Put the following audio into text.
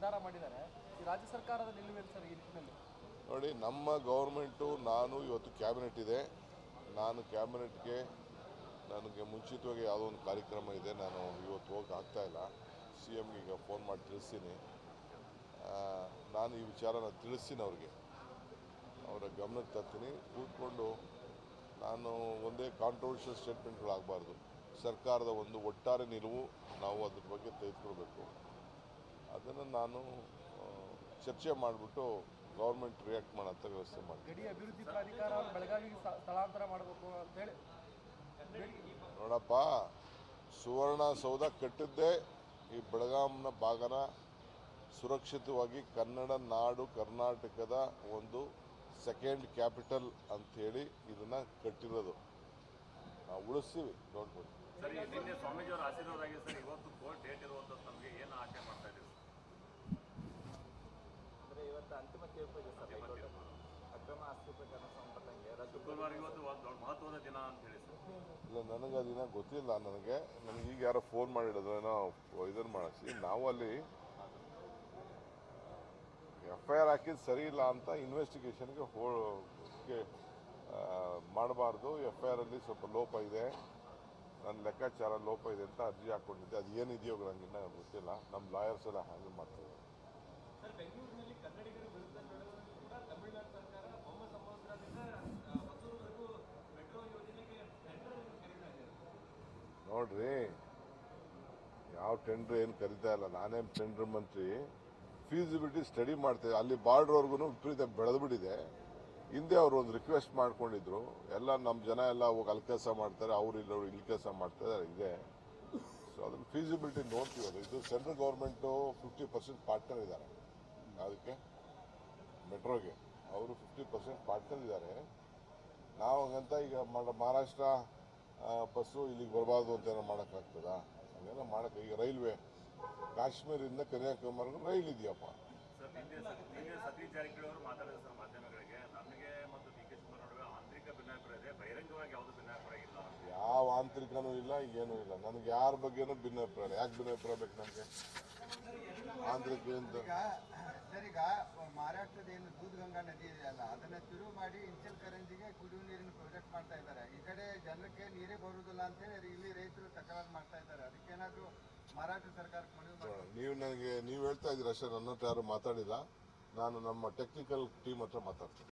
ನಿರ್ಧಾರ ಮಾಡಿದ್ದಾರೆ ಈ ರಾಜ್ಯ ಸರ್ಕಾರದ ನಿಲುವೇನು ಸರ್ ಈ ನಿಟ್ಟಿನಲ್ಲಿ ನೋಡಿ ನಮ್ಮ ಗೌರ್ಮೆಂಟು ನಾನು ಇವತ್ತು ಕ್ಯಾಬಿನೆಟ್ ಇದೆ ನಾನು ಕ್ಯಾಬಿನೆಟ್ಗೆ ನನಗೆ ಮುಂಚಿತವಾಗಿ ಯಾವುದೋ ಒಂದು ಕಾರ್ಯಕ್ರಮ ಇದೆ ನಾನು ಇವತ್ತು ಹೋಗಕ್ಕೆ ಆಗ್ತಾ ಇಲ್ಲ ಸಿ ಎಮ್ಗೆ ಈಗ ಫೋನ್ ಮಾಡಿ ತಿಳಿಸ್ತೀನಿ ಆ, ನಾನು ಈ ವಿಚಾರನ ತಿಳಿಸ್ತೀನಿ ಅವ್ರಿಗೆ ಅವರ ಗಮನಕ್ಕೆ ತರ್ತೀನಿ ಕೂತ್ಕೊಂಡು ನಾನು ಒಂದೇ ಕಾಂಟ್ರವರ್ಷಿಯಲ್ ಸ್ಟೇಟ್ಮೆಂಟ್ಗಳಾಗಬಾರ್ದು ಸರ್ಕಾರದ ಒಂದು ಒಟ್ಟಾರೆ ನಿಲುವು ನಾವು ಅದ್ರ ಬಗ್ಗೆ ತೆಗೆದುಕೊಳ್ಬೇಕು ಅದನ್ನು ನಾನು ಆ, ಚರ್ಚೆ ಮಾಡಿಬಿಟ್ಟು ಗೌರ್ಮೆಂಟ್ ರಿಯಾಕ್ಟ್ ಮಾಡೋಂಥ ವ್ಯವಸ್ಥೆ ಮಾಡಿ ಗಡಿ ಅಭಿವೃದ್ಧಿ ಪ್ರಾಧಿಕಾರವನ್ನು ಬೆಳಗಾವಿಗೆ ಸ- ಸ್ಥಳಾಂತರ ಮಾಡಬೇಕು ಅಂತೇಳಿ ನೋಡಪ್ಪ ಸುವರ್ಣಸೌಧ ಕಟ್ಟಿದ್ದೇ ಈ ಬೆಳಗಾಂನ ಭಾಗನ ಸುರಕ್ಷಿತವಾಗಿ ಕನ್ನಡ ನಾಡು ಕರ್ನಾಟಕದ ಒಂದು ಸೆಕೆಂಡ್ ಕ್ಯಾಪಿಟಲ್ ಅಂಥೇಳಿ ಇದನ್ನು ಕಟ್ಟಿರೋದು ನಾವು ಉಳಿಸ್ತೀವಿ ಡೋಂಟ್ ವರಿ ಸರ್ ಈ ನಿನ್ನೆ ಸ್ವಾಮೀಜಿ ಅವರ ಆಶೀರ್ವಾದ ಆಗಿದೆ ಸರ್ ಇವತ್ತು ಕೋರ್ಟ್ ಡೇಟ್ ಇರುವಂಥದ್ದು ನಮಗೆ ಏನು ಆಶೆ ಮಾಡ್ತಾ ಇದ್ದೀವಿ ಅಂದ್ರೆ ಇವತ್ತು ಅಂತಿಮ ತೀರ್ಪು ಇದೆ ಸರ್ ಹೈಕೋರ್ಟ್ ಅಕ್ರಮ ಆಸ್ತಿ ಪ್ರಕರಣ ಸಂಬಂಧಂಗೆ ರದ್ದು ಶುಕ್ರವಾರ ಇವತ್ತು ಒಂದು ದೊಡ್ಡ ಮಹತ್ವದ ದಿನ ಅಂತ ಹೇಳಿ ಸರ್ ಇಲ್ಲ ನನಗೆ ಅದಿನ ಗೊತ್ತಿಲ್ಲ ನನಗೆ ನನಗೆ ಈಗ ಯಾರೋ ಫೋನ್ ಮಾಡಿಡೋದೇನೋ ಇದನ್ನು ಮಾಡಿಸಿ ನಾವು ಅಲ್ಲಿ ಎಫ್ ಐ ಆರ್ ಹಾಕಿದ್ದು ಸರಿ ಇಲ್ಲ ಅಂತ ಇನ್ವೆಸ್ಟಿಗೇಷನ್ಗೆ ಹೋ ಮಾಡಬಾರ್ದು ಎಫ್ ಐ ಆರಲ್ಲಿ ಸ್ವಲ್ಪ ಲೋಪ ಇದೆ ನನ್ನ ಲೆಕ್ಕಾಚಾರ ಲೋಪ ಇದೆ ಅಂತ ಅರ್ಜಿ ಹಾಕ್ಕೊಂಡಿದ್ದೆ ಅದು ಏನಿದೆಯೋ ನನಗೆ ಇನ್ನೂ ಗೊತ್ತಿಲ್ಲ ನಮ್ಮ ಲಾಯರ್ಸ್ ಎಲ್ಲ ಹ್ಯಾಂಡಲ್ ಮಾಡ್ತಾರೆ ಸರ್ ಬೆಂಗಳೂರಿನಲ್ಲಿ ಕನ್ನಡಿಗರ ವಿರುದ್ಧ ನಡೆದರೂ ಕೂಡ ತಮಿಳುನಾಡು ಸರ್ಕಾರ ಬೊಮ್ಮ ಸಮುದ್ರದಿಂದ ಆ, ಹೊಸೂರುವರೆಗೂ ಮೆಟ್ರೋ ಯೋಜನೆಗೆ ಟೆಂಡರ್ ಕರೀತಾ ಇದೆ ನೋಡ್ರಿ ಯಾವ ಟೆಂಡರ್ ಏನು ಕರಿತಾ ಇಲ್ಲ ನಾನೇನು ಟೆಂಡರ್ ಮಂತ್ರಿ ಫೀಸಿಬಿಲಿಟಿ ಸ್ಟಡಿ ಮಾಡ್ತೇವೆ ಅಲ್ಲಿ ಬಾರ್ಡ್ರ್ವರೆಗೂ ವಿಪರೀತ ಬೆಳೆದ್ಬಿಟ್ಟಿದೆ ಹಿಂದೆ ಅವರು ಒಂದು ರಿಕ್ವೆಸ್ಟ್ ಮಾಡ್ಕೊಂಡಿದ್ರು ಎಲ್ಲ ನಮ್ಮ ಜನ ಎಲ್ಲ ಹೋಗಿ ಅಲ್ಲಿ ಕೆಲಸ ಮಾಡ್ತಾರೆ ಅವ್ರು ಇಲ್ಲವ್ರು ಇಲ್ಲಿ ಕೆಲಸ ಮಾಡ್ತಾರೆ ಇದೆ ಸೊ ಅದನ್ನ ಫೀಸಿಬಿಲಿಟಿ ನೋಡ್ತೀವಿ ಅದು ಇದು central government fifty percent partner ಇದ್ದಾರೆ ಅದಕ್ಕೆ ಮೆಟ್ರೋಗೆ ಅವರು ಫಿಫ್ಟಿ ಪರ್ಸೆಂಟ್ ಪಾರ್ಟ್ನರ್ ಇದ್ದಾರೆ ನಾವು ಹಂಗಂತ ಈಗ ಮಾಡ- ಮಹಾರಾಷ್ಟ್ರ ಆ, ಬಸ್ಸು ಇಲ್ಲಿಗೆ ಬರಬಾರ್ದು ಅಂತ ಏನೋ ಮಾಡೋಕ್ಕಾಗ್ತದಾ ಹಾಗೆಲ್ಲ ಮಾಡೋಕ್ಕೆ ಈಗ ರೈಲ್ವೆ ಕಾಶ್ಮೀರಿಂದ ಕನ್ಯಾಕುಮಾರಿಗೂ ರೈಲ್ ಇದೆಯಪ್ಪ ಸರ್ ನಿನ್ನೆ ಸ- ನಿನ್ನೆ ಸತೀಶ್ ಜಾರಕಿಹೊಳಿ ಅವರು ಮಾತಾಡಿದ್ರು ಸರ್ ಮಾಧ್ಯಮಗಳಿಗೆ ನಮಗೆ ಮತ್ತು ಡಿ ಕೆ ಶಿವಕುಮಾರ್ ನಡುವೆ ಆಂತರಿಕ ಭಿನ್ನಾಭಿಪ್ರಾಯ ಇದೆ ಬಹಿರಂಗವಾಗಿ ಯಾವುದು ಭಿನ್ನಾಭಿಪ್ರಾಯ ಇಲ್ಲ ಅಂತ ಯಾವ ಆಂತರಿಕನೂ ಇಲ್ಲ ಏನೂ ಇಲ್ಲ ನನಗೆ ಯಾರ ಬಗ್ಗೆನೂ ಭಿನ್ನಾಭಿಪ್ರಾಯ ಇಲ್ಲ ಯಾಕೆ ಭಿನ್ನಾಭಿಪ್ರಾಯ ಬೇಕು ನನಗೆ ಆಂತರಿಕ ಅಂತ ಈಗ ಸರ್ ಈಗ ಮಹಾರಾಷ್ಟ್ರದ ಏನು ದೂಧಗಂಗಾ ನದಿ ಇದೆಯಲ್ಲ ಅದನ್ನ ತಿರುವು ಮಾಡಿ ಇಂಚಲ್ ಕರಂಜಿಗೆ ಕುಡಿಯುವ ನೀರಿನ ಪ್ರಾಜೆಕ್ಟ್ ಮಾಡ್ತಾ ಇದ್ದಾರೆ ಈ ಕಡೆ ಜನಕ್ಕೆ ನೀರೇ ಬರುವುದಿಲ್ಲ ಅಂತೇಳಿ ಇಲ್ಲಿ ರೈತರು ತಕರಾರು ಮಾಡ್ತಾ ಇದ್ದಾರೆ ಅದಕ್ಕೇನಾದ್ರೂ ಮಹಾರಾಷ್ಟ್ರ ಸರ್ಕಾರಕ್ಕೆ ಮನವಿ ಮಾಡಿ ನೀವು ನನಗೆ ನೀವು ಹೇಳ್ತಾ ಇದ್ದೀರ ಅಷ್ಟೇ ನನ್ನ ಹತ್ರ ಯಾರು ಮಾತಾಡಿಲ್ಲ ನಾನು ನಮ್ಮ ಟೆಕ್ನಿಕಲ್ ಟೀಮ್ ಹತ್ರ ಮಾತಾಡ್ತೀನಿ